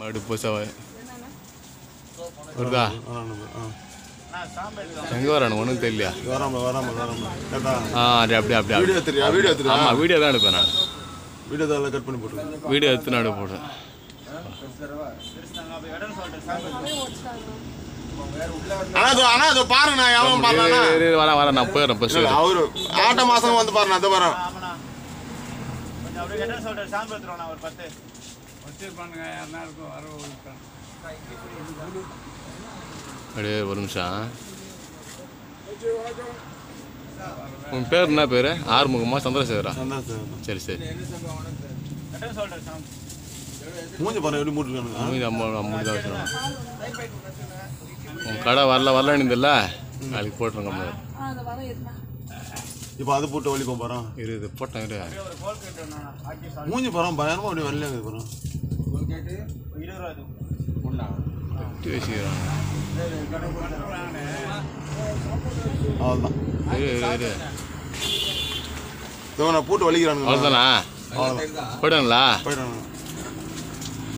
மாடு புதுசாக வருதா எங்கே வரானு ஒன்றும் தெரியலையா வராம வராம வராம கேட்டா ஆ அது அப்படி அப்படி அப்படி வீடியோ தெரியா வீடியோ தெரியா ஆமாம் வீடியோ தான் எடுப்பேன் நான் வீடியோ தான் கட் பண்ணி போட்டுருக்கேன் வீடியோ எடுத்து நடு போடுறேன் ஆனா அது ஆனா அது பாருங்க நான் எவன் பாருனா இரு, இரு, வரேன் வரேன் நான் போயிடுறேன் பஸ் அவரு ஆட்ட மாசம் வந்து பாருங்க அது பாரு அப்படியே ஒரு நிமிஷம் உன் பேர் என்ன பேர் ஆறுமுகமா சந்திரசேகரா சந்தோஷம் சரி சரி மூஞ்சி பாருங்க எப்படி மூட்டுருக்கானுங்க மூணு அம்மா மூணு தான் வச்சுருவோம் உன் கடை வரல வரலன்னு இல்லை நாளைக்கு போட்டுருங்க அம்மா இப்போ அது போட்டு வழி போறான் இரு இது போட்டேன் இரு மூஞ்சி பாரு பயங்கரமா அப்படி வரல பாரு கட்டி வச்சுக்கிறாங்க அவ்வளோதான் இரு இரு இரு இதோ நான் போட்டு வலிக்கிறானுங்க அவ்வளோதானா அவ்வளோதான் போயிடுங்களா போயிட்டானுங்க